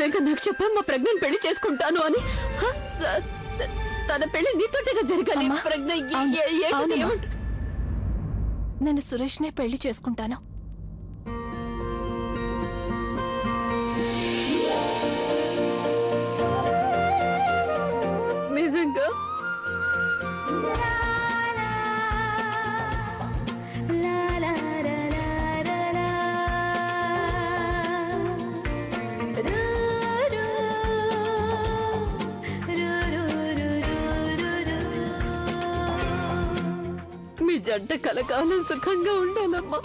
నిజంగా నాకు చెప్పా మా ప్రజ్ఞని పెళ్లి చేసుకుంటాను అని హ? త- త- తన పెళ్లి నీతోటిగా జరగాలి అమ్మా, ప్రజ్ఞ ఏ- అవును, ఏ- ఏంటది? అవునమ్మా. ఏమంట- నేను సురేష్నే పెళ్లి చేసుకుంటాను నిజంగా మీ జంట కలకాలం సుఖంగా ఉండాలమ్మా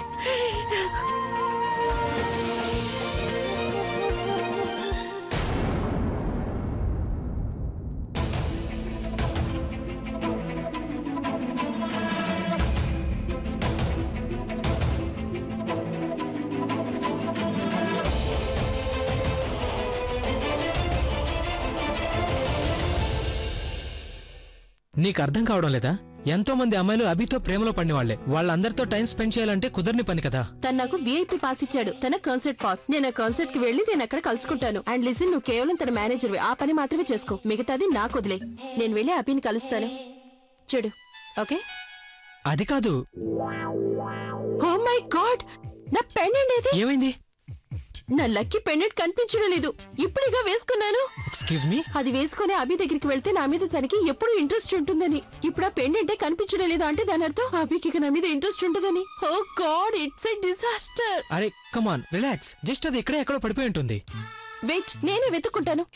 నీకు అర్థం కావడం లేదా ఎంతో మంది అమ్మాయిలు అభితో ప్రేమలో పడినవాళ్లే వాళ్ళందరితో టైం స్పెండ్ చేయాలంటే కుదరని పని కదా తను నాకు విఐపి పాస్ ఇచ్చాడు తన కాన్సర్ట్ పాస్ నేను ఆ కాన్సర్ట్ కి వెళ్ళి నేను అక్కడ కలుసుకుంటాను అండ్ లిసన్ నువ్వు కేవలం తన మేనేజర్ ఆ పని మాత్రమే చేసుకో మిగతాది నాకు వదిలే నేను వెళ్ళి అభిని కలుస్తాను చూడు ఓకే అది కాదు ఓ మై గాడ్ నా పెండెంట్ ఏది ఏమైంది నా లక్కీ పెండెంట్ కనిపించడం లేదు ఇప్పుడుగా వేసుకున్నాను ఎక్స్క్యూజ్ మీ అది వేసుకుని అభి దగ్గరికి వెళ్తే నా మీద తనకి ఎప్పుడు ఇంట్రెస్ట్ ఉంటుందని ఇప్పుడు ఆ పెండెంటే కనిపించడం లేదు అంటే దాని అర్థం అభికి ఇక నా మీద ఇంట్రెస్ట్ ఉంటుందని oh god it's a disaster అరే కమాన్ రిలాక్స్ జస్ట్ అది ఇక్కడే ఎక్కడో పడిపోయి ఉంటుంది వెయిట్ నేనే వెతుక్కుంటాను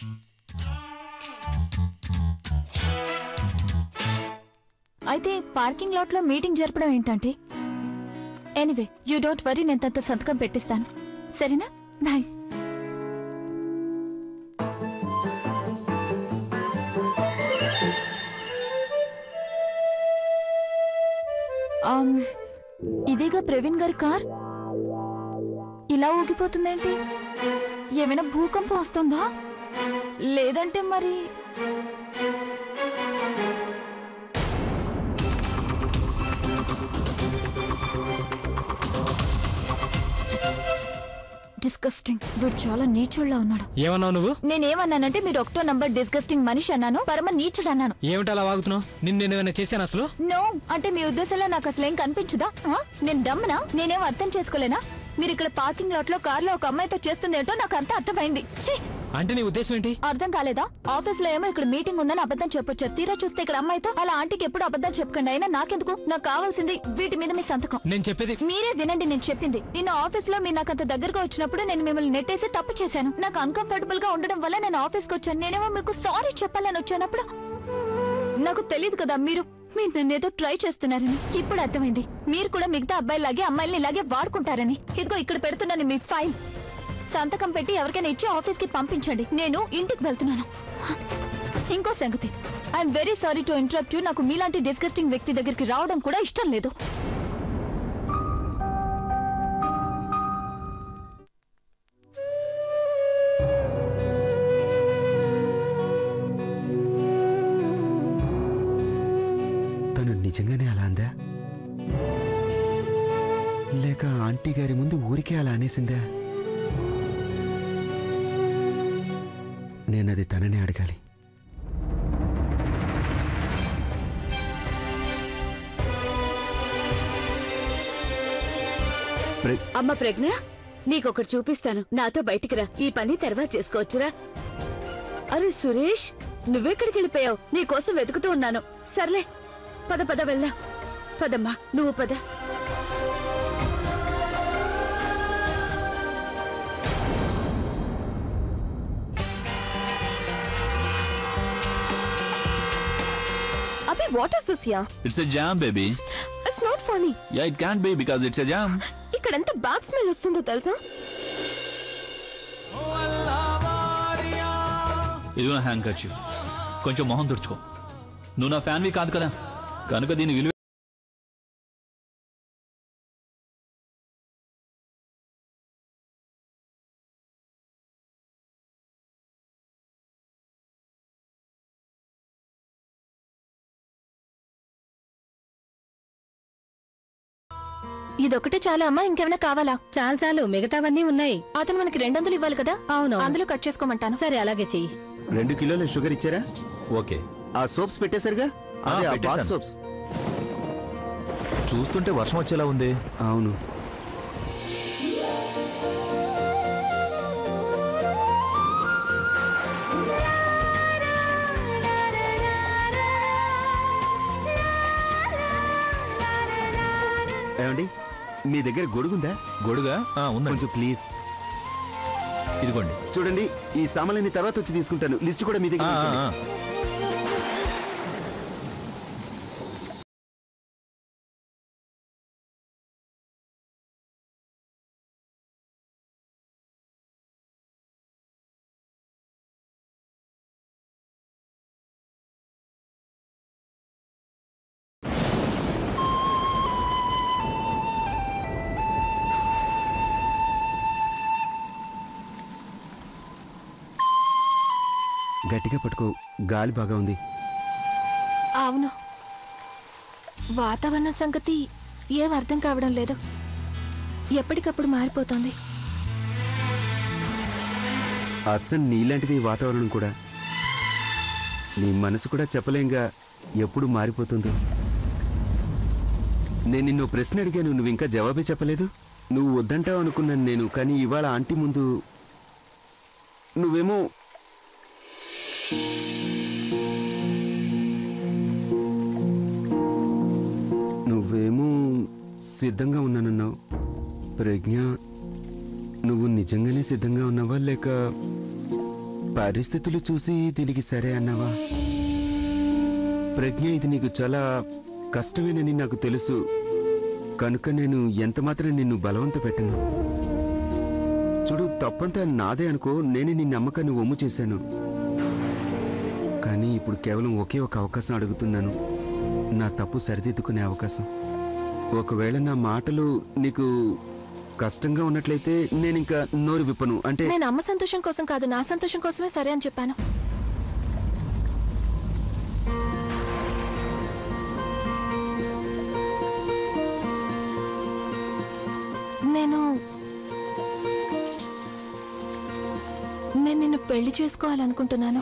అయితే పార్కింగ్ లాట్ లో మీటింగ్ జరపడం ఏంటంటే ఎనీవే యూ డోంట్ వరీ నేను తనతో సంతకం పెట్టిస్తాను సరేనా బాయ్ ఆమ్, ఇదేగా ప్రవీణ్ గారి కార్ ఇలా ఊగిపోతుందేంటి ఏమైనా భూకంపం వస్తుందా లేదంటే మరి డిస్కస్టింగ్ వీడు చాలా నీచుల్లా ఉన్నాడు ఏమన్నావు నువ్వు నేనేమన్నానంటే మీరు ఒకటో నంబర్ డిస్గస్టింగ్ మనిషి అన్నాను పరమ నీచుడు అన్నాను ఏమిటి అలా వాగుతున్నావు నిన్ను నేను ఏమైనా చేశాను అసలు నో అంటే మీ ఉద్దేశంలో నాకు అసలు ఏం కనిపించదా ఆ? నేను దమ్మనా నేనేం అర్థం చేసుకోలేనా మీరు ఇక్కడ పార్కింగ్ లాట్ లో కార్లో ఒక అమ్మాయితో చేస్తుందేంటో నాకు అంతా అర్థమైంది ఛీ! అంటే నీ ఉద్దేశం ఏంటి అర్థం కాలేదా ఆఫీస్ లో ఏమో ఇక్కడ మీటింగ్ ఉందని అబద్ధం చెప్పొచ్చారు తీరా చూస్తే ఇక్కడ అమ్మాయితో అలా ఆంటీకి ఎప్పుడు అబద్ధం చెప్పకండి అయినా నాకెందుకు నాకు కావాల్సింది వీటి మీద మీ సంతకం నేను చెప్పేది మీరే వినండి నేను చెప్పింది నిన్న ఆఫీస్ లో మీరు నాకు అంత దగ్గరగా వచ్చినప్పుడు నేను మిమ్మల్ని నెట్టేసి తప్పు చేశాను నాకు అన్కంఫర్టబుల్ గా ఉండడం వల్ల నేను ఆఫీస్కి వచ్చాను నేనేమో మీకు సారీ చెప్పాలని వచ్చానప్పుడు నాకు తెలియదు కదా మీరు మీరు నన్ను ఏదో ట్రై చేస్తున్నారని ఇప్పుడు అర్థమైంది మీరు కూడా మిగతా అబ్బాయిలాగే అమ్మాయిల్ని ఇలాగే వాడుకుంటారని ఇదిగో ఇక్కడ పెడుతున్నాను మీ ఫైల్ సంతకం పెట్టి ఎవరికైనా ఇచ్చి ఆఫీస్కి పంపించండి నేను ఇంటికి వెళ్తున్నాను ఇంకో సంగతి I'm very sorry to interrupt you నాకు మీలాంటి డిస్గస్టింగ్ వ్యక్తి దగ్గరికి రావడం కూడా ఇష్టం లేదు తను నిజంగానే అలా అందా లేక ఆంటీ గారి ముందు ఊరికే అలా అనేసిందా నేనది తననే అడగాలి అమ్మ ప్రజ్ఞ నీకొకటి చూపిస్తాను నాతో బయటికి రా ఈ పని తర్వాత చేసుకోవచ్చురా అరే సురేష్ నువ్వెక్కడికి వెళ్ళిపోయావు నీకోసం వెతుకుతూ ఉన్నాను సర్లే పద పద వెళ్దాం పదమ్మా నువ్వు పద Abhi what is this yeah It's a jam, baby. It's not funny Yeah, it can't be because it's a jam. ఇక్కడ ఎంత బ్యాడ్ స్మెల్ వస్తుందో తెలుసా ఇది నా హ్యాంగ్ కర్చీఫ్ కొంచెం మొహం తుడుచుకో నువ్వు నా ఫ్యాన్వి కాదు కదా కనుక దీని విలువ ఇదొకటే చాలా అమ్మా ఇంకేమైనా కావాలా చాలు చాలు మిగతావన్నీ ఉన్నాయి అతను మనకి రెండు వందలు ఇవ్వాలి కదా అవును అందులో కట్ చేసుకోమంటాను సరే అలాగే చెయ్యి రెండు కిలోల షుగర్ ఇచ్చారా ఓకే ఆ సోప్స్ పెట్టేశారుగా ఆ, అదే ఆ బాత్ పెట్టేశాను. సోప్స్ చూస్తుంటే వర్షం వచ్చేలా ఉంది అవును ఏమండి మీ దగ్గర గొడుగుందా గొడుగా ఆ, ఉందండి కొంచెం ప్లీజ్ ఇదిగోండి చూడండి ఈ సామాన్లన్నీ తర్వాత వచ్చి తీసుకుంటాను లిస్ట్ కూడా మీ ఆ, దగ్గర ఆ, ఉంచండి. ఆ. గట్టిగా పట్టుకో గాలి బాగా ఉంది అవును వాతావరణం సంగతి ఏం అర్థం కావడం లేదు ఎప్పటికప్పుడు మారిపోతుంది అచ్చం నీలాంటిది ఈ వాతావరణం కూడా నీ మనసు కూడా చెప్పలేంగా ఎప్పుడు మారిపోతుందో నేను నిన్ను ఓ ప్రశ్న అడిగాను నువ్వు ఇంకా జవాబే చెప్పలేదు నువ్వు వద్దంటావు అనుకున్నాను నేను కానీ ఇవాళ ఆంటీ ముందు నువ్వేమో నువ్వేమో సిద్ధంగా ఉన్నానన్నావు ప్రజ్ఞ నువ్వు నిజంగానే సిద్ధంగా ఉన్నావా లేక పరిస్థితులు చూసి దీనికి సరే అన్నావా ప్రజ్ఞ ఇది నీకు చాలా కష్టమేనని నాకు తెలుసు కనుక నేను ఎంత మాత్రం నిన్ను బలవంత పెట్టను చూడు తప్పంతా నాదే అనుకో నేనే నీ నమ్మకాన్ని ఒమ్ము చేశాను కానీ ఇప్పుడు కేవలం ఒకే ఒక అవకాశం అడుగుతున్నాను నా తప్పు సరిదిద్దుకునే అవకాశం ఒకవేళ నా మాటలు నీకు కష్టంగా ఉన్నట్లయితే నేను ఇంకా నోరు విప్పను అంటే నేను అమ్మ సంతోషం కోసం కాదు నా సంతోషం కోసమే సరే అని చెప్పాను నేను నేను నిన్ను పెళ్లి చేసుకోవాలనుకుంటున్నాను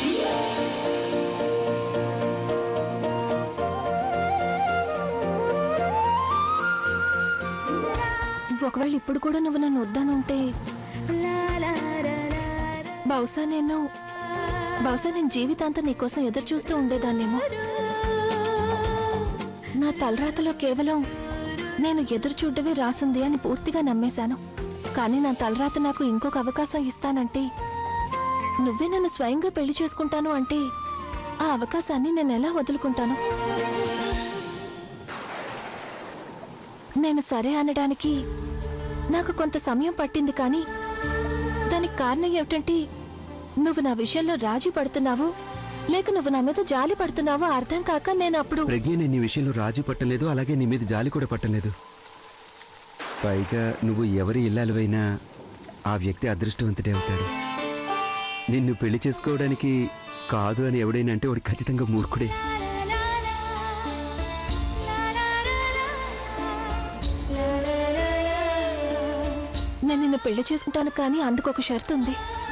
ఒకవేళ ఇప్పుడు కూడా నువ్వు నన్ను వద్దానుంటే బహుశా నేను బహుశా నేను జీవితాంతం నీకోసం ఎదురు చూస్తూ ఉండేదాన్నేమో నా తలరాతలో కేవలం నేను ఎదురు చూడవే రాసుంది అని పూర్తిగా నమ్మేశాను కానీ నా తలరాత నాకు ఇంకొక అవకాశం ఇస్తానంటే నువ్వే నన్ను స్వయంగా పెళ్లి చేసుకుంటాను అంటే ఆ అవకాశాన్ని నేను ఎలా వదులుకుంటాను నేను సరే అనడానికి నాకు కొంత సమయం పట్టింది కానీ దానికి కారణం ఏమిటంటే నువ్వు నా విషయంలో రాజీ పడుతున్నావు లేక నువ్వు నా మీద జాలి పడుతున్నావో అర్థం కాక నేను అప్పుడు ప్రజ్ఞ నేను నీ విషయంలో రాజీ పట్టలేదు అలాగే నీ మీద జాలి కూడా పట్టలేదు పైగా నువ్వు ఎవరి ఇల్లాలువైనా ఆ వ్యక్తి అదృష్టవంతుడే అవుతాడు నిన్ను పెళ్లి చేసుకోవడానికి కాదు అని ఎవడైనా అంటే వాడు ఖచ్చితంగా మూర్ఖుడే నేను నిన్ను పెళ్లి చేసుకుంటాను కానీ అందుకు ఒక షరతు ఉంది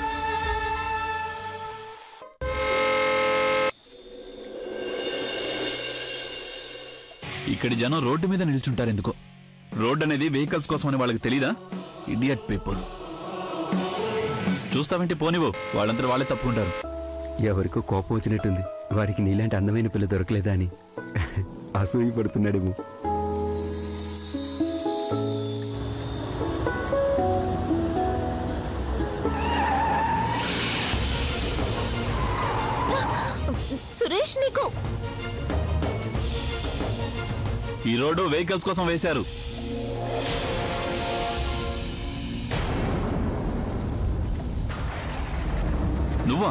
ఇక్కడి జనం రోడ్డు మీద నిల్చుంటారు ఎందుకో రోడ్ అనేది వెహికల్స్ కోసం అని వాళ్ళకి తెలీదా ఇడియట్ పీపుల్ చూస్తావేంటి పోనివో వాళ్ళంతా వాళ్ళే తప్పుకుంటారు ఎవరికో కోపం వచ్చినట్టుంది వాడికి నీలాంటి అందమైన పిల్ల దొరకలేదా అని అసూయ పడుతున్నాడేమో సురేష్ నీకు ఈ రోడ్డు వెహికల్స్ కోసం వేశారు నువ్వా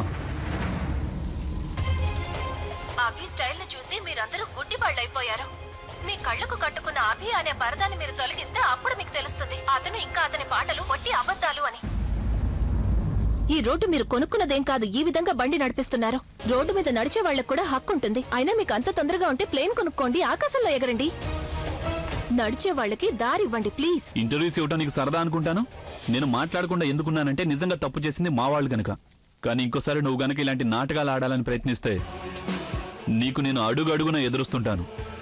అభి స్టైల్ ని చూసి మీరందరూ గుడ్డి అయిపోయారు మీ కళ్ళకు కట్టుకున్న అభి అనే పరదాన్ని మీరు తొలగిస్తే అప్పుడు మీకు తెలుస్తుంది అతను ఇంకా అతని పాటలు వట్టి అబద్ధాలు అని ఈ రోడ్డు మీరు కొనుక్కున్నదేం కాదు ఈ విధంగా బండి నడిపిస్తున్నారు రోడ్డు మీద నడిచే వాళ్ళకు కూడా హక్కు ఉంటుంది అయినా మీకు అంత తొందరగా ఉంటే ప్లేన్ కొనుక్కోండి ఆకాశంలో ఎగరండి నడిచే వాళ్ళకి దారి ఇవ్వండి ప్లీజ్ ఇంటర్వ్యూస్ ఇవ్వటం నీకు సరదా అనుకుంటాను నేను మాట్లాడకుండా ఎందుకున్నానంటే నిజంగా తప్పు చేసింది మా వాళ్ళు గనక కానీ ఇంకోసారి నువ్వు గనక ఇలాంటి నాటకాలు ఆడాలని ప్రయత్నిస్తే నీకు నేను అడుగు అడుగున ఎదురుస్తుంటాను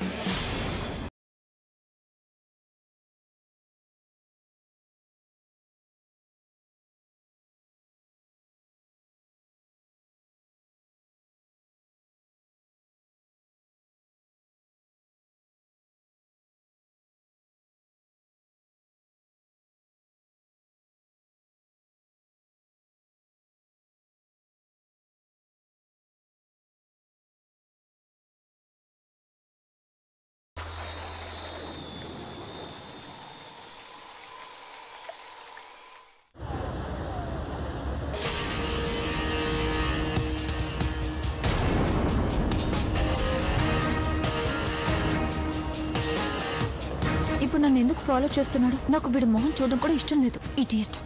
ఇప్పుడు నన్ను ఎందుకు ఫాలో చేస్తున్నాడు నాకు వీడి మొహం చూడడం కూడా ఇష్టం లేదు ఇడియట్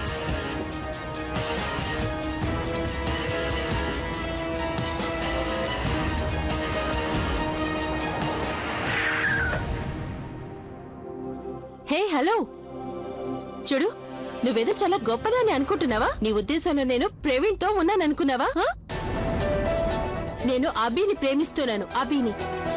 హే హలో చూడు నువ్వేదో చాలా గొప్పదని అనుకుంటున్నావా నీ ఉద్దేశంలో నేను ప్రవీణ్ తో ఉన్నాను అనుకున్నావా హా? నేను అభిని ప్రేమిస్తున్నాను అభిని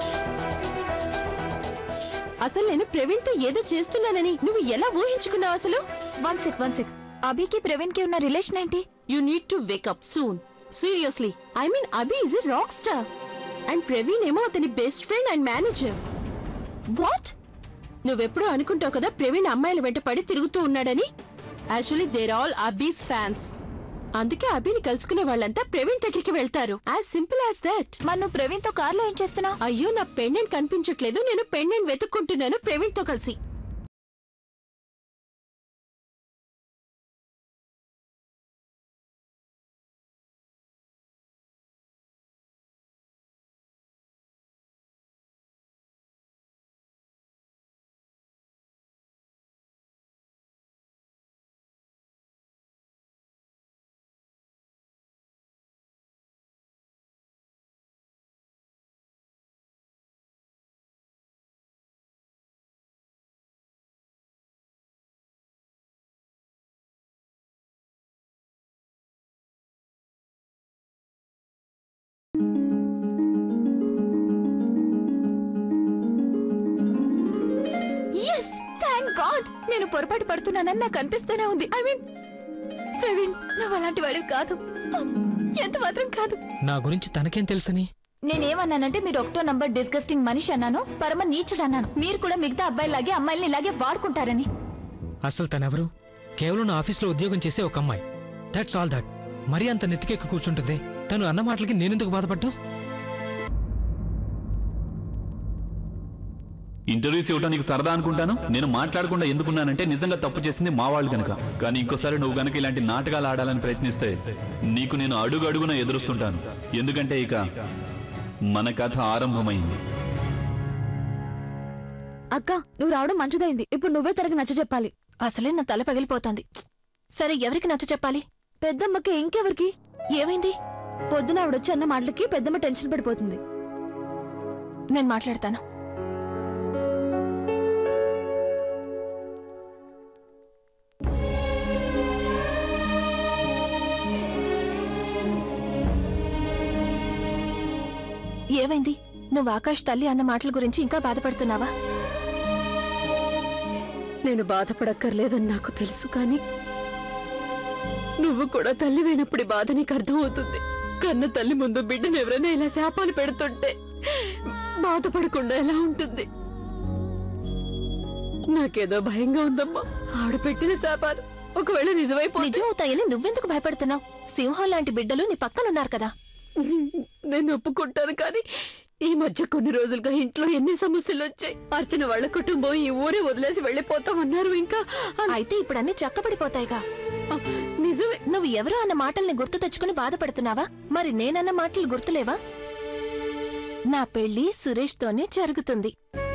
అసలు నేను ప్రవీణ్ తో ఏదో చేస్తున్నానని నువ్వు ఎలా ఊహించుకున్నావు అసలు వన్ సెక్ వన్ సెక్ అభికి ప్రవీణ్ కి ఉన్న రిలేషన్ ఏంటి you need to wake up soon seriously I mean Abhi is a rock star and Praveen ఏమో అతని best friend and manager what నువ్వెప్పుడూ అనుకుంటావు కదా ప్రవీణ్ అమ్మాయిల వెంట పడి తిరుగుతూ ఉన్నాడని actually they're all Abhi's fans అందుకే అభిని కలుసుకునే వాళ్ళంతా ప్రవీణ్ దగ్గరికి వెళ్తారు యాజ్ సింపుల్ యాజ్ దట్ మరి నువ్వు ప్రవీణ్ తో కార్లో ఏం చేస్తున్నావు అయ్యో నా పెండెంట్ కనిపించట్లేదు నేను పెండెంట్ వెతుక్కుంటున్నాను ప్రవీణ్ తో కలిసి ఎస్ థ్యాంక్ గాడ్ నేను పొరపాటు పడుతున్నానని నాకు అనిపిస్తూనే ఉంది ఐ మీన్ ప్రవీణ్ నువ్వు అలాంటి వాడివి కాదు ఎంత మాత్రం కాదు నా గురించి తనకేం తెలుసని నేనేమన్నానంటే మీరు ఒకటో నంబర్ డిస్గస్టింగ్ మనిషి అన్నాను పరమ నీచుడు అన్నాను మీరు కూడా మిగతా అబ్బాయిలాగే అమ్మాయిల్ని ఇలాగే వాడుకుంటారని అసలు తనెవరు కేవలం నా ఆఫీస్లో ఉద్యోగం చేసే ఒక అమ్మాయి దట్స్ ఆల్ దట్ మరీ అంత నెత్తికెక్కి కూర్చుంటుంది తను అన్న మాటలకి నేనెందుకు బాధపడ్డా ఇంటర్వ్యూస్ ఇవ్వటం నీకు సరదా అనుకుంటాను నేను మాట్లాడకుండా ఎందుకున్నానంటే నిజంగా తప్పు చేసింది మా వాళ్ళు గనక కానీ ఇంకోసారి నువ్వు గనక ఇలాంటి నాటకాలు ఆడాలని ప్రయత్నిస్తే నీకు నేను అడుగు అడుగున ఎదురుస్తుంటాను ఎందుకంటే ఇక మన కథ ఆరంభమైంది అక్క నువ్వు రావడం మంచిదైంది ఇప్పుడు నువ్వే తనకి నచ్చ చెప్పాలి అసలే నా తల పగిలిపోతోంది సరే ఎవరికి నచ్చ చెప్పాలి పెద్దమ్మకి ఇంకెవరికి ఏమైంది పొద్దున ఆవిడొచ్చి అన్న మాటలకి పెద్దమ్మ టెన్షన్ పడిపోతుంది నేను మాట్లాడతాను ఏమైంది నువ్వు ఆకాష్ తల్లి అన్న మాటల గురించి ఇంకా బాధపడుతున్నావా నేను బాధపడక్కర్లేదని నాకు తెలుసు కానీ నువ్వు కూడా తల్లివైనప్పుడు ఈ బాధ నీకు అర్థమవుతుంది కన్న తల్లి ముందు బిడ్డను ఎవరైనా ఇలా శాపాలు పెడుతుంటే బాధపడకుండా ఎలా ఉంటుంది నాకేదో భయంగా ఉందమ్మా ఆవిడ పెట్టిన శాపాలు ఒకవేళ నిజమైపో నిజమవుతాయని నువ్వెందుకు భయపడుతున్నావు సింహం లాంటి బిడ్డలు నీ పక్కనున్నారు కదా నేను ఒప్పుకుంటాను కానీ ఈ మధ్య కొన్ని రోజులుగా ఇంట్లో ఎన్ని సమస్యలు వచ్చాయి అర్చన వాళ్ళ కుటుంబం ఈ ఊరే వదిలేసి వెళ్ళిపోతామన్నారు ఇంకా అలా- అయితే ఇప్పుడు అన్ని చక్కబడిపోతాయిగా ఆ, నిజమే నువ్వు ఎవరో అన్న మాటల్ని గుర్తు తెచ్చుకుని బాధపడుతున్నావా మరి నేనన్న మాటలు గుర్తులేవా నా పెళ్లి సురేష్ తోనే జరుగుతుంది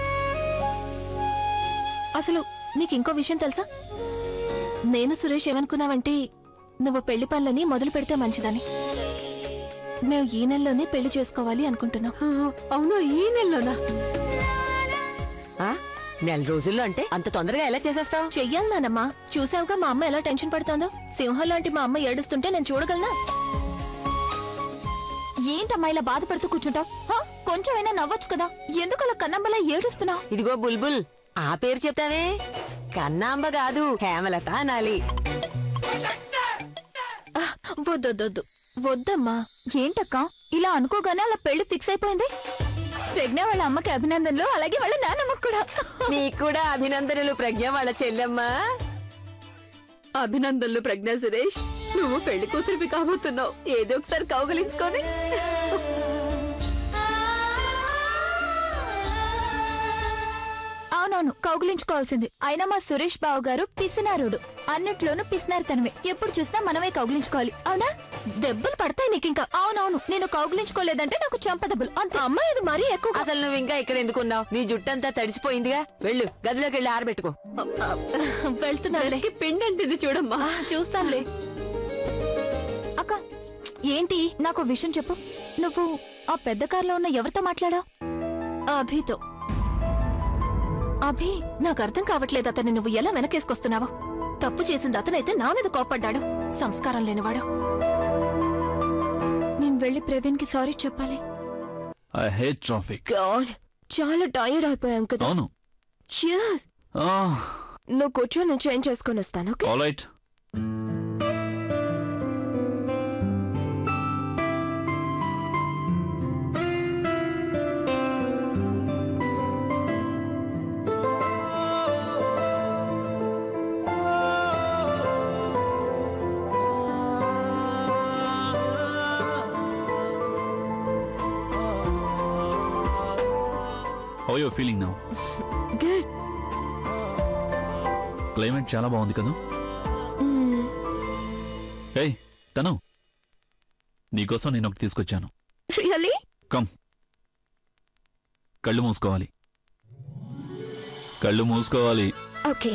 అసలు నీకు ఇంకో విషయం తెలుసా నేను సురేష్ ఏమనుకున్నావంటే నువ్వు పెళ్లి పనులని మొదలు పెడితే మంచిదని మేము ఈ నెలలోనే పెళ్లి చేసుకోవాలి అనుకుంటున్నాం ఆ, అవును ఈ నెలలోనా ఆ? నెల రోజుల్లో అంటే అంత తొందరగా ఎలా చేసేస్తావు చెయ్యాలి నానమ్మా చూసావుగా మా అమ్మ ఎలా టెన్షన్ పడుతోందో సింహం లాంటి మా అమ్మ ఏడుస్తుంటే నేను చూడగలనా ఏంటమ్మా ఇలా బాధపడుతూ కూర్చుంటావు కొంచెమైనా నవ్వచ్చు కదా ఎందుకు అలా కన్నమ్మలా ఏడుస్తున్నావు ఇదిగో బుల్బుల్ ఆ పేరు చెప్తావే కన్నాంబ కాదు హేమలత అనాలి వద్దొద్దొద్దు వద్దమ్మా ఏంటక్క ఇలా అనుకోగానే అలా పెళ్లి ఫిక్స్ అయిపోయింది ప్రజ్ఞ వాళ్ళ అమ్మకి అభినందనలు అలాగే వాళ్ళ నాన్నమ్మకి కూడా నీకు కూడా అభినందనలు ప్రజ్ఞ వాళ్ళ చెల్లెమ్మా అభినందనలు ప్రజ్ఞా సురేష్ నువ్వు పెళ్లి కూతురివి కాబోతున్నావు ఏదో ఒకసారి కౌగలించుకొని అవునవును కౌగిలించుకోవాల్సింది అయినా మా సురేష్ బాబు గారు పిసినారుడు అన్నిట్లోనూ పిసినారుతనమే ఎప్పుడు చూసినా మనమే కౌగిలించుకోవాలి అవునా దెబ్బలు పడతాయి నీకు ఇంకా అవునవును నేను కౌగిలించుకోలేదంటే నాకు చెంప దెబ్బలు అంత అమ్మాయి ఇది మరీ ఎక్కువ అసలు నువ్వు ఇంకా ఇక్కడ ఎందుకున్నావు నీ జుట్టంతా తడిసిపోయిందిగా వెళ్ళు గదిలోకి వెళ్ళి ఆరబెట్టుకో వెళ్తున్నానులే పిండి అంటుంది చూడమ్మా చూస్తానులే అక్క ఏంటి నాకు ఓ విషయం చెప్పు నువ్వు ఆ పెద్ద కారులో ఉన్న ఎవరితో మాట్లాడావు అభితో అభి నాకు అర్థం కావట్లేదు అతన్ని నువ్వు ఎలా వెనకేసుకొస్తున్నావు తప్పు చేసింది అతనైతే నా మీద కోప్పడ్డాడు సంస్కారం లేనివాడు నేను వెళ్ళి ప్రవీణ్ కి సారీ చెప్పాలి ఐ హేట్ ట్రాఫిక్ గాడ్ చాలా టైర్డ్ అయిపోయాం కదా అవును Cheers. నువ్వు కూర్చో నేను చేంజ్ చేసుకొని వస్తాను okay alright how you feeling now good climate చాలా బాగుంది కదా ఏయ్ తను నీకోసం నేను ఒకటి తీసుకొచ్చాను రియలీ కమ్ కళ్ళు మూసుకోవాలి కళ్ళు మూసుకోవాలి okay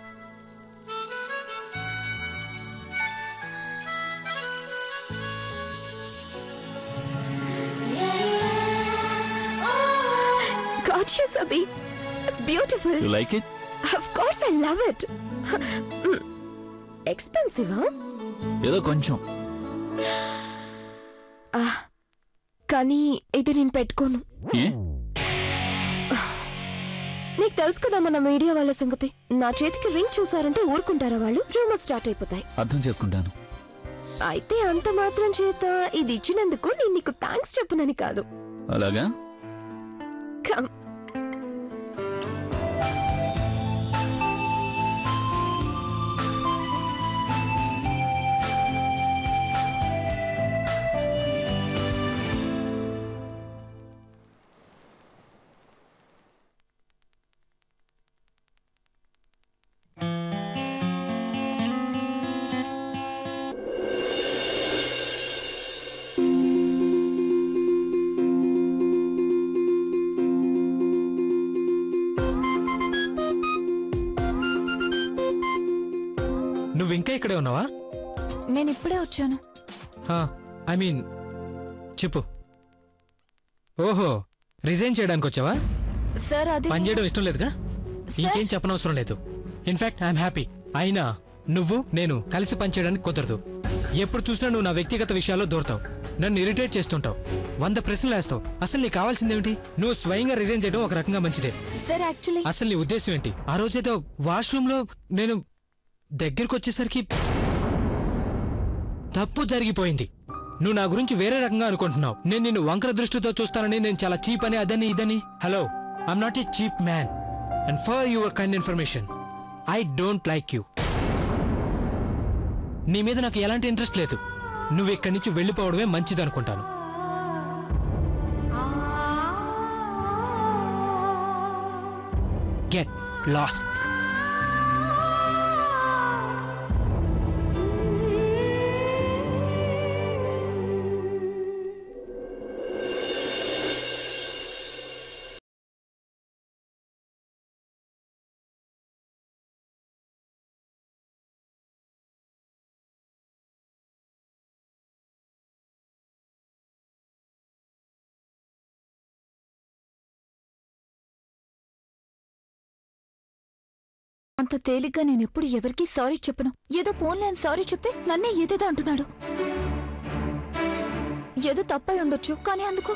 Gorgeous, Abhi. It's beautiful. You like it Of course, I love it. Expensive, huh? ఏదో కొంచెం కానీ ఇది నేను పెట్టుకోను ఏ నీకు తెలుసు కదా మన మీడియా వాళ్ళ సంగతి నా చేతికి రింగ్ చూసారంటే ఊరుకుంటారా వాళ్ళు రూమర్ స్టార్ట్ అయిపోతాయి అర్థం చేసుకుంటాను అయితే అంత మాత్రం చేత ఇది ఇచ్చినందుకు నేను నీకు థ్యాంక్స్ చెప్పనని కాదు అలాగా కమ్ నువ్వు ఇంకా ఇక్కడే ఉన్నావా నేను ఇప్పుడే వచ్చాను ఐ మీన్ చెప్పు ఓహో రిజైన్ చేయడానికి వచ్చావా సార్ అది పని చేయడం ఇష్టం లేదుగా ఇంకేం చెప్పనవసరం లేదు ఇన్ఫాక్ట్ ఐఎమ్ హ్యాపీ అయినా నువ్వు నేను కలిసి పనిచేయడానికి కుదరదు ఎప్పుడు చూసినా నువ్వు నా వ్యక్తిగత విషయాల్లో దూరతావు నన్ను ఇరిటేట్ చేస్తుంటావు వంద ప్రశ్నలు వేస్తావు అసలు నీకు కావాల్సిందేమిటి నువ్వు స్వయంగా రిజైన్ చేయడం ఒక రకంగా మంచిదే సార్ యాక్చువల్లీ అసలు నీ ఉద్దేశం ఏంటి ఆ రోజేదో వాష్రూమ్ లో నేను దగ్గరకు వచ్చేసరికి తప్పు జరిగిపోయింది నువ్వు నా గురించి వేరే రకంగా అనుకుంటున్నావు నేను నిన్ను వంకర దృష్టితో చూస్తానని నేను చాలా చీప్ అని అదని ఇదని hello I'm not a cheap man and for your kind information I don't like you నీ మీద నాకు ఎలాంటి ఇంట్రెస్ట్ లేదు నువ్వు ఇక్కడి నుంచి వెళ్ళిపోవడమే మంచిది అనుకుంటాను గెట్ లాస్ట్ అంత తేలిగ్గా నేను ఎప్పుడు ఎవరికీ సారీ చెప్పను ఏదో పోన్లే అని సారీ చెప్తే నన్నే ఏదేదో అంటున్నాడు ఏదో తప్పై ఉండొచ్చు కానీ అందుకు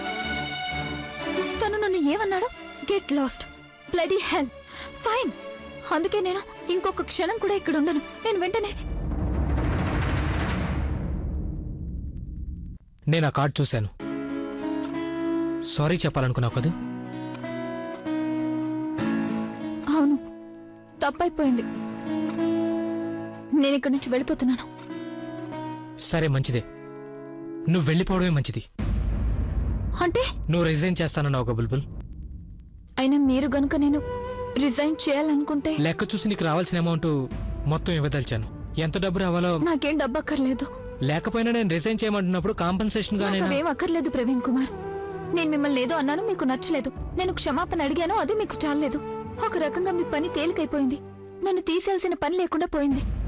తను నన్ను ఏమన్నాడు get lost bloody hell fine అందుకే నేను ఇంకొక క్షణం కూడా ఇక్కడ ఉండను నేను వెంటనే నేను ఆ కార్డ్ చూశాను సారీ చెప్పాలనుకున్నావు కదా అవును తప్పైపోయింది నేను ఇక్కడి నుంచి వెళ్ళిపోతున్నాను సరే మంచిదే నువ్వు వెళ్ళిపోవడమే మంచిది అంటే నువ్వు రిజైన్ చేస్తానన్నావు ఒక బుల్బుల్ అయినా మీరు గనుక నేను రిజైన్ చేయాలనుకుంటే లెక్క చూసి నీకు రావాల్సిన అమౌంట్ మొత్తం ఇవ్వదలిచాను ఎంత డబ్బు రావాలో నాకేం డబ్బు అక్కర్లేదు లేకపోయినా నేను రిజైన్ చేయమంటున్నప్పుడు కాంపన్సేషన్ గా నాకు నేను అవేం అక్కర్లేదు ప్రవీణ్ కుమార్ నేను మిమ్మల్ని ఏదో అన్నాను మీకు నచ్చలేదు నేను క్షమాపణ అడిగాను అది మీకు చాలలేదు ఒక రకంగా మీ పని తేలికైపోయింది నన్ను తీసేయాల్సిన పని లేకుండా పోయింది